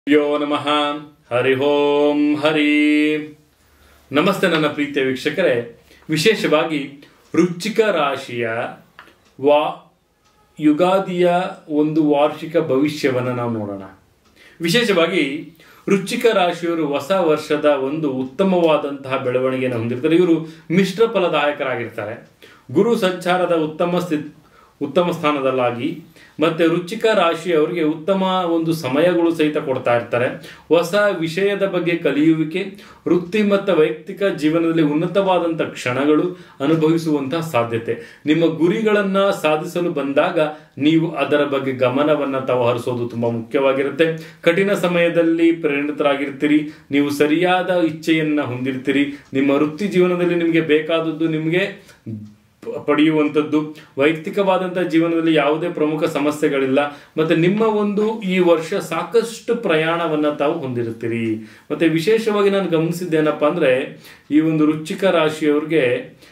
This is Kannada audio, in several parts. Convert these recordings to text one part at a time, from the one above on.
ಯೋ ನಮಃ ಹರಿ ಓಂ ಹರಿ ನಮಸ್ತೆ ನನ್ನ ಪ್ರೀತಿಯ ವೀಕ್ಷಕರೇ ವಿಶೇಷವಾಗಿ ವೃಶ್ಚಿಕ ರಾಶಿಯ ವಾ ಯುಗಾದಿಯ ಒಂದು ವಾರ್ಷಿಕ ಭವಿಷ್ಯವನ್ನು ನಾವು ನೋಡೋಣ ವಿಶೇಷವಾಗಿ ವೃಶ್ಚಿಕ ರಾಶಿಯವರು ಹೊಸ ವರ್ಷದ ಒಂದು ಉತ್ತಮವಾದಂತಹ ಬೆಳವಣಿಗೆಯನ್ನು ಹೊಂದಿರ್ತಾರೆ ಇವರು ಮಿಶ್ರ ಫಲದಾಯಕರಾಗಿರ್ತಾರೆ ಗುರು ಸಂಚಾರದ ಉತ್ತಮ ಸ್ಥಿತಿ ಉತ್ತಮ ಸ್ಥಾನದಲ್ಲಾಗಿ ಮತ್ತೆ ವೃಶ್ಚಿಕ ರಾಶಿಯವರಿಗೆ ಉತ್ತಮ ಒಂದು ಸಮಯಗಳು ಸಹಿತ ಕೊಡ್ತಾ ಇರ್ತಾರೆ ಹೊಸ ವಿಷಯದ ಬಗ್ಗೆ ಕಲಿಯುವಿಕೆ ವೃತ್ತಿ ಮತ್ತು ವೈಯಕ್ತಿಕ ಜೀವನದಲ್ಲಿ ಉನ್ನತವಾದಂಥ ಕ್ಷಣಗಳು ಅನುಭವಿಸುವಂತಹ ಸಾಧ್ಯತೆ ನಿಮ್ಮ ಗುರಿಗಳನ್ನ ಸಾಧಿಸಲು ಬಂದಾಗ ನೀವು ಅದರ ಬಗ್ಗೆ ಗಮನವನ್ನ ತಾವು ಹರಿಸೋದು ತುಂಬಾ ಮುಖ್ಯವಾಗಿರುತ್ತೆ ಕಠಿಣ ಸಮಯದಲ್ಲಿ ಪರಿಣಿತರಾಗಿರ್ತೀರಿ ನೀವು ಸರಿಯಾದ ಇಚ್ಛೆಯನ್ನ ಹೊಂದಿರ್ತೀರಿ ನಿಮ್ಮ ವೃತ್ತಿ ಜೀವನದಲ್ಲಿ ನಿಮಗೆ ಬೇಕಾದದ್ದು ನಿಮಗೆ ಪಡೆಯುವಂಥದ್ದು ವೈಯಕ್ತಿಕವಾದಂಥ ಜೀವನದಲ್ಲಿ ಯಾವುದೇ ಪ್ರಮುಖ ಸಮಸ್ಯೆಗಳಿಲ್ಲ ಮತ್ತೆ ನಿಮ್ಮ ಒಂದು ಈ ವರ್ಷ ಸಾಕಷ್ಟು ಪ್ರಯಾಣವನ್ನ ತಾವು ಹೊಂದಿರುತ್ತೀರಿ ಮತ್ತೆ ವಿಶೇಷವಾಗಿ ನಾನು ಗಮನಿಸಿದ್ದೇನಪ್ಪ ಅಂದ್ರೆ ಈ ಒಂದು ವೃಶ್ಚಿಕ ರಾಶಿಯವ್ರಿಗೆ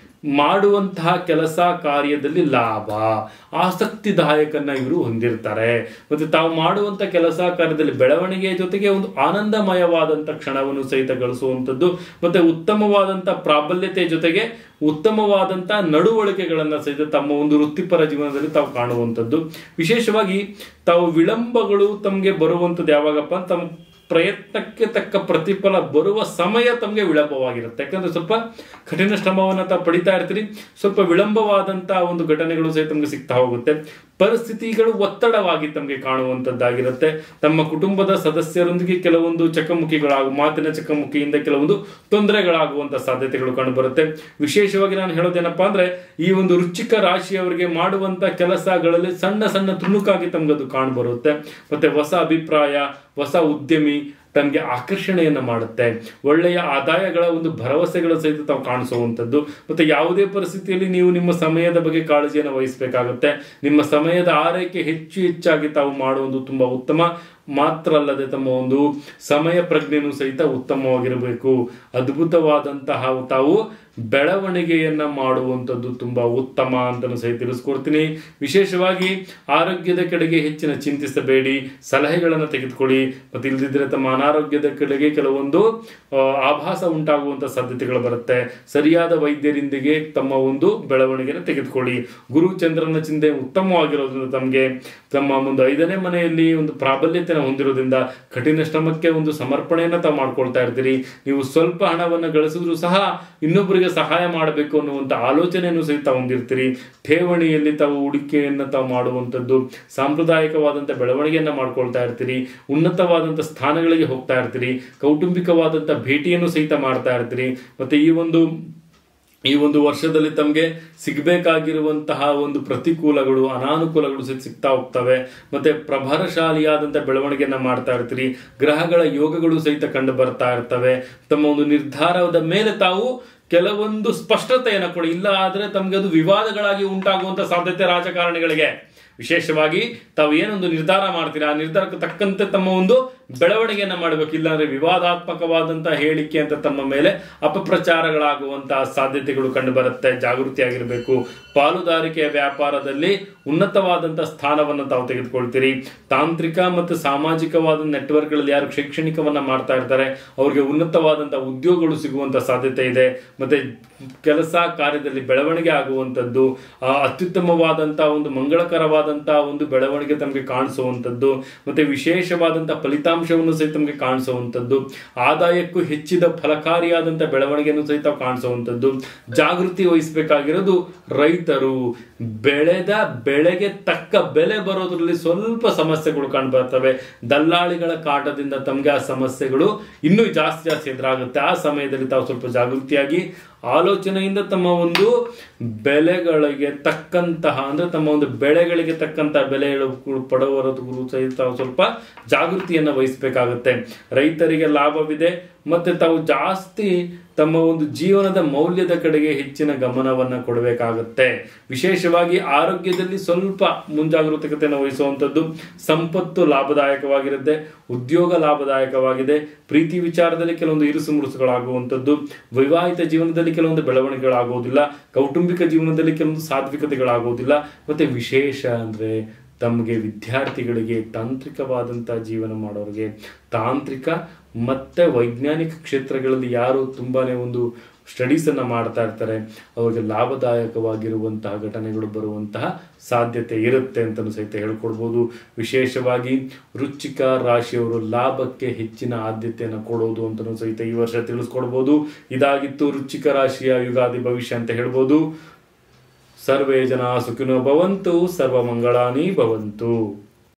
ಮಾಡುವಂತಹ ಕೆಲಸ ಕಾರ್ಯದಲ್ಲಿ ಲಾಭ ಆಸಕ್ತಿದಾಯಕನ್ನ ಇವರು ಹೊಂದಿರ್ತಾರೆ ಮತ್ತೆ ತಾವು ಮಾಡುವಂತ ಕೆಲಸ ಕಾರ್ಯದಲ್ಲಿ ಬೆಳವಣಿಗೆಯ ಜೊತೆಗೆ ಒಂದು ಆನಂದಮಯವಾದಂತ ಕ್ಷಣವನ್ನು ಸಹಿತ ಗಳಿಸುವಂಥದ್ದು ಮತ್ತೆ ಉತ್ತಮವಾದಂತ ಪ್ರಾಬಲ್ಯತೆಯ ಜೊತೆಗೆ ಉತ್ತಮವಾದಂತ ನಡವಳಿಕೆಗಳನ್ನ ಸಹಿತ ತಮ್ಮ ಒಂದು ವೃತ್ತಿಪರ ಜೀವನದಲ್ಲಿ ತಾವು ಕಾಣುವಂಥದ್ದು ವಿಶೇಷವಾಗಿ ತಾವು ವಿಳಂಬಗಳು ತಮಗೆ ಬರುವಂಥದ್ದು ಯಾವಾಗಪ್ಪ ಅಂತ ತಮ್ಮ ಪ್ರಯತ್ನಕ್ಕೆ ತಕ್ಕ ಪ್ರತಿಫಲ ಬರುವ ಸಮಯ ತಮಗೆ ವಿಳಂಬವಾಗಿರುತ್ತೆ ಯಾಕಂದ್ರೆ ಸ್ವಲ್ಪ ಕಠಿಣ ಶ್ರಮವನ್ನು ತಾವು ಪಡಿತಾ ಇರ್ತೀರಿ ಸ್ವಲ್ಪ ವಿಳಂಬವಾದಂತಹ ಒಂದು ಘಟನೆಗಳು ಸಹಿತ ತಮಗೆ ಸಿಗ್ತಾ ಹೋಗುತ್ತೆ ಪರಿಸ್ಥಿತಿಗಳು ಒತ್ತಡವಾಗಿ ತಮಗೆ ಕಾಣುವಂಥದ್ದಾಗಿರುತ್ತೆ ತಮ್ಮ ಕುಟುಂಬದ ಸದಸ್ಯರೊಂದಿಗೆ ಕೆಲವೊಂದು ಚಕಮುಕಿಗಳಾಗು ಮಾತಿನ ಚಕಮುಕಿಯಿಂದ ಕೆಲವೊಂದು ತೊಂದರೆಗಳಾಗುವಂತ ಸಾಧ್ಯತೆಗಳು ಕಂಡುಬರುತ್ತೆ ವಿಶೇಷವಾಗಿ ನಾನು ಹೇಳೋದೇನಪ್ಪಾ ಅಂದ್ರೆ ಈ ಒಂದು ವೃಶ್ಚಿಕ ರಾಶಿಯವರಿಗೆ ಮಾಡುವಂತ ಕೆಲಸಗಳಲ್ಲಿ ಸಣ್ಣ ಸಣ್ಣ ತುಣುಕಾಗಿ ತಮ್ಗೆ ಅದು ಕಾಣಬರುತ್ತೆ ಮತ್ತೆ ಹೊಸ ಅಭಿಪ್ರಾಯ ಹೊಸ ಉದ್ಯಮಿ ತಮಗೆ ಆಕರ್ಷಣೆಯನ್ನ ಮಾಡುತ್ತೆ ಒಳ್ಳೆಯ ಆದಾಯಗಳ ಒಂದು ಭರವಸೆಗಳ ಸಹಿತ ತಾವು ಕಾಣಿಸುವಂಥದ್ದು ಮತ್ತೆ ಯಾವುದೇ ಪರಿಸ್ಥಿತಿಯಲ್ಲಿ ನೀವು ನಿಮ್ಮ ಸಮಯದ ಬಗ್ಗೆ ಕಾಳಜಿಯನ್ನು ವಹಿಸಬೇಕಾಗುತ್ತೆ ನಿಮ್ಮ ಸಮಯದ ಆರೈಕೆ ಹೆಚ್ಚು ಹೆಚ್ಚಾಗಿ ತಾವು ಮಾಡುವುದು ತುಂಬಾ ಉತ್ತಮ ಮಾತ್ರ ಅಲ್ಲದೆ ತಮ್ಮ ಒಂದು ಸಮಯ ಪ್ರಜ್ಞೆನೂ ಸಹಿತ ಉತ್ತಮವಾಗಿರಬೇಕು ಅದ್ಭುತವಾದಂತಹ ತಾವು ಬೆಳವಣಿಗೆಯನ್ನ ಮಾಡುವಂಥದ್ದು ತುಂಬಾ ಉತ್ತಮ ಅಂತಲೂ ಸಹಿತ ತಿಳಿಸ್ಕೊಡ್ತೀನಿ ವಿಶೇಷವಾಗಿ ಆರೋಗ್ಯದ ಕಡೆಗೆ ಹೆಚ್ಚಿನ ಚಿಂತಿಸಬೇಡಿ ಸಲಹೆಗಳನ್ನು ತೆಗೆದುಕೊಳ್ಳಿ ಮತ್ತೆ ಇಲ್ಲದಿದ್ರೆ ತಮ್ಮ ಅನಾರೋಗ್ಯದ ಕಡೆಗೆ ಕೆಲವೊಂದು ಆಭಾಸ ಉಂಟಾಗುವಂತ ಸಾಧ್ಯತೆಗಳು ಬರುತ್ತೆ ಸರಿಯಾದ ವೈದ್ಯರಿಂದಿಗೆ ತಮ್ಮ ಒಂದು ಬೆಳವಣಿಗೆನ ತೆಗೆದುಕೊಳ್ಳಿ ಗುರು ಚಂದ್ರನ ಚಿಂತೆ ಉತ್ತಮವಾಗಿರೋದ್ರಿಂದ ತಮಗೆ ತಮ್ಮ ಒಂದು ಐದನೇ ಮನೆಯಲ್ಲಿ ಒಂದು ಪ್ರಾಬಲ್ಯತೆಯನ್ನು ಹೊಂದಿರೋದ್ರಿಂದ ಕಠಿಣ ಶ್ರಮಕ್ಕೆ ಒಂದು ಸಮರ್ಪಣೆಯನ್ನ ತಾವು ಮಾಡ್ಕೊಳ್ತಾ ಇರ್ತೀರಿ ನೀವು ಸ್ವಲ್ಪ ಹಣವನ್ನು ಗಳಿಸಿದ್ರು ಸಹ ಇನ್ನೊಬ್ಬರಿಗೆ ಸಹಾಯ ಮಾಡಬೇಕು ಅನ್ನುವಂಥ ಆಲೋಚನೆಯನ್ನು ಸಹಿತ ಹೊಂದಿರ್ತೀರಿ ಠೇವಣಿಯಲ್ಲಿ ತಾವು ಹೂಡಿಕೆಯನ್ನು ತಾವು ಮಾಡುವಂಥದ್ದು ಸಾಂಪ್ರದಾಯಿಕವಾದಂಥ ಬೆಳವಣಿಗೆಯನ್ನ ಮಾಡ್ಕೊಳ್ತಾ ಇರ್ತೀರಿ ಉನ್ನತವಾದಂಥ ಸ್ಥಾನಗಳಿಗೆ ಹೋಗ್ತಾ ಇರ್ತೀರಿ ಕೌಟುಂಬಿಕವಾದಂಥ ಭೇಟಿಯನ್ನು ಸಹಿತ ಮಾಡ್ತಾ ಇರ್ತೀರಿ ಮತ್ತೆ ಈ ಒಂದು ಈ ಒಂದು ವರ್ಷದಲ್ಲಿ ತಮಗೆ ಸಿಗಬೇಕಾಗಿರುವಂತಹ ಒಂದು ಪ್ರತಿಕೂಲಗಳು ಅನಾನುಕೂಲಗಳು ಸಹಿತ ಸಿಗ್ತಾ ಹೋಗ್ತವೆ ಮತ್ತೆ ಪ್ರಭಾರಶಾಲಿಯಾದಂಥ ಬೆಳವಣಿಗೆಯನ್ನ ಮಾಡ್ತಾ ಇರ್ತೀರಿ ಗ್ರಹಗಳ ಯೋಗಗಳು ಸಹಿತ ಕಂಡು ಬರ್ತಾ ಇರ್ತವೆ ತಮ್ಮ ಒಂದು ನಿರ್ಧಾರದ ಮೇಲೆ ತಾವು ಕೆಲವೊಂದು ಸ್ಪಷ್ಟತೆಯನ್ನು ಕೊಡಿ ಇಲ್ಲ ಆದ್ರೆ ತಮಗೆ ಅದು ವಿವಾದಗಳಾಗಿ ಉಂಟಾಗುವಂತ ಸಾಧ್ಯತೆ ರಾಜಕಾರಣಿಗಳಿಗೆ ವಿಶೇಷವಾಗಿ ತಾವು ಏನೊಂದು ನಿರ್ಧಾರ ಮಾಡ್ತೀರಾ ಆ ನಿರ್ಧಾರಕ್ಕೆ ತಕ್ಕಂತೆ ತಮ್ಮ ಒಂದು ಬೆಳವಣಿಗೆಯನ್ನ ಮಾಡಬೇಕು ಇಲ್ಲಾಂದ್ರೆ ವಿವಾದಾತ್ಮಕವಾದಂತಹ ಹೇಳಿಕೆ ಅಂತ ತಮ್ಮ ಮೇಲೆ ಅಪಪ್ರಚಾರಗಳಾಗುವಂತಹ ಸಾಧ್ಯತೆಗಳು ಕಂಡು ಬರುತ್ತೆ ಜಾಗೃತಿಯಾಗಿರಬೇಕು ಪಾಲುದಾರಿಕೆಯ ವ್ಯಾಪಾರದಲ್ಲಿ ಉನ್ನತವಾದಂತಹ ಸ್ಥಾನವನ್ನು ತಾವು ತೆಗೆದುಕೊಳ್ತೀರಿ ತಾಂತ್ರಿಕ ಮತ್ತು ಸಾಮಾಜಿಕವಾದ ನೆಟ್ವರ್ಕ್ಗಳಲ್ಲಿ ಯಾರು ಶೈಕ್ಷಣಿಕವನ್ನ ಮಾಡ್ತಾ ಇರ್ತಾರೆ ಅವ್ರಿಗೆ ಉನ್ನತವಾದಂತಹ ಉದ್ಯೋಗಗಳು ಸಿಗುವಂತ ಸಾಧ್ಯತೆ ಇದೆ ಮತ್ತೆ ಕೆಲಸ ಕಾರ್ಯದಲ್ಲಿ ಬೆಳವಣಿಗೆ ಆಗುವಂಥದ್ದು ಅತ್ಯುತ್ತಮವಾದಂತಹ ಒಂದು ಮಂಗಳಕರವಾದಂತಹ ಒಂದು ಬೆಳವಣಿಗೆ ತಮಗೆ ಕಾಣಿಸುವಂಥದ್ದು ಮತ್ತೆ ವಿಶೇಷವಾದಂತಹ ಫಲಿತಾಂಶವನ್ನು ಸಹಿತ ತಮಗೆ ಕಾಣಿಸುವಂಥದ್ದು ಆದಾಯಕ್ಕೂ ಹೆಚ್ಚಿದ ಫಲಕಾರಿಯಾದಂತಹ ಬೆಳವಣಿಗೆಯನ್ನು ಸಹಿತ ಕಾಣಿಸುವಂಥದ್ದು ಜಾಗೃತಿ ವಹಿಸಬೇಕಾಗಿರೋದು ರೈತರು ಬೆಳೆದ ಬೆಳೆಗೆ ತಕ್ಕ ಬೆಲೆ ಬರೋದ್ರಲ್ಲಿ ಸ್ವಲ್ಪ ಸಮಸ್ಯೆಗಳು ಕಂಡು ಬರ್ತವೆ ದಲ್ಲಾಳಿಗಳ ಕಾಟದಿಂದ ತಮಗೆ ಆ ಸಮಸ್ಯೆಗಳು ಇನ್ನೂ ಜಾಸ್ತಿ ಜಾಸ್ತಿ ಎದುರಾಗುತ್ತೆ ಆ ಸಮಯದಲ್ಲಿ ತಾವು ಸ್ವಲ್ಪ ಜಾಗೃತಿಯಾಗಿ ಆಲೋಚನೆಯಿಂದ ತಮ್ಮ ಒಂದು ಬೆಲೆಗಳಿಗೆ ತಕ್ಕಂತಹ ಅಂದ್ರೆ ತಮ್ಮ ಒಂದು ಬೆಳೆಗಳಿಗೆ ತಕ್ಕಂತಹ ಬೆಲೆ ಪಡುವವರೆಗೂ ಸಹಿತ ತಾವು ಸ್ವಲ್ಪ ಜಾಗೃತಿಯನ್ನ ವಹಿಸಬೇಕಾಗುತ್ತೆ ರೈತರಿಗೆ ಲಾಭವಿದೆ ಮತ್ತೆ ತಾವು ಜಾಸ್ತಿ ತಮ್ಮ ಒಂದು ಜೀವನದ ಮೌಲ್ಯದ ಕಡೆಗೆ ಹೆಚ್ಚಿನ ಗಮನವನ್ನ ಕೊಡಬೇಕಾಗುತ್ತೆ ವಿಶೇಷವಾಗಿ ಆರೋಗ್ಯದಲ್ಲಿ ಸ್ವಲ್ಪ ಮುಂಜಾಗರೂಕತೆಯನ್ನು ವಹಿಸುವಂಥದ್ದು ಸಂಪತ್ತು ಲಾಭದಾಯಕವಾಗಿರುತ್ತೆ ಉದ್ಯೋಗ ಲಾಭದಾಯಕವಾಗಿದೆ ಪ್ರೀತಿ ವಿಚಾರದಲ್ಲಿ ಕೆಲವೊಂದು ಇರುಸು ಮುರುಸುಗಳಾಗುವಂಥದ್ದು ವೈವಾಹಿಕ ಜೀವನದಲ್ಲಿ ಕೆಲವೊಂದು ಬೆಳವಣಿಗೆಗಳಾಗುವುದಿಲ್ಲ ಕೌಟುಂಬಿಕ ಜೀವನದಲ್ಲಿ ಕೆಲವೊಂದು ಸಾತ್ವಿಕತೆಗಳಾಗುವುದಿಲ್ಲ ಮತ್ತೆ ವಿಶೇಷ ಅಂದ್ರೆ ತಮಗೆ ವಿದ್ಯಾರ್ಥಿಗಳಿಗೆ ತಾಂತ್ರಿಕವಾದಂಥ ಜೀವನ ಮಾಡೋರಿಗೆ ತಾಂತ್ರಿಕ ಮತ್ತು ವೈಜ್ಞಾನಿಕ ಕ್ಷೇತ್ರಗಳಲ್ಲಿ ಯಾರು ತುಂಬಾ ಒಂದು ಸ್ಟಡೀಸನ್ನು ಮಾಡ್ತಾ ಇರ್ತಾರೆ ಅವರಿಗೆ ಲಾಭದಾಯಕವಾಗಿರುವಂತಹ ಘಟನೆಗಳು ಬರುವಂತಹ ಸಾಧ್ಯತೆ ಇರುತ್ತೆ ಅಂತಲೂ ಸಹಿತ ಹೇಳ್ಕೊಡ್ಬೋದು ವಿಶೇಷವಾಗಿ ವೃಶ್ಚಿಕ ರಾಶಿಯವರು ಲಾಭಕ್ಕೆ ಹೆಚ್ಚಿನ ಆದ್ಯತೆಯನ್ನು ಕೊಡೋದು ಅಂತಲೂ ಸಹಿತ ಈ ವರ್ಷ ತಿಳಿಸ್ಕೊಡ್ಬೋದು ಇದಾಗಿತ್ತು ವೃಶ್ಚಿಕ ರಾಶಿಯ ಯುಗಾದಿ ಭವಿಷ್ಯ ಅಂತ ಹೇಳ್ಬೋದು ಸರ್ವೇ ಜನ ಸುಖಿನೋ ಭವಂತು ಸರ್ವ ಮಂಗಳಾನಿ ಭವಂತು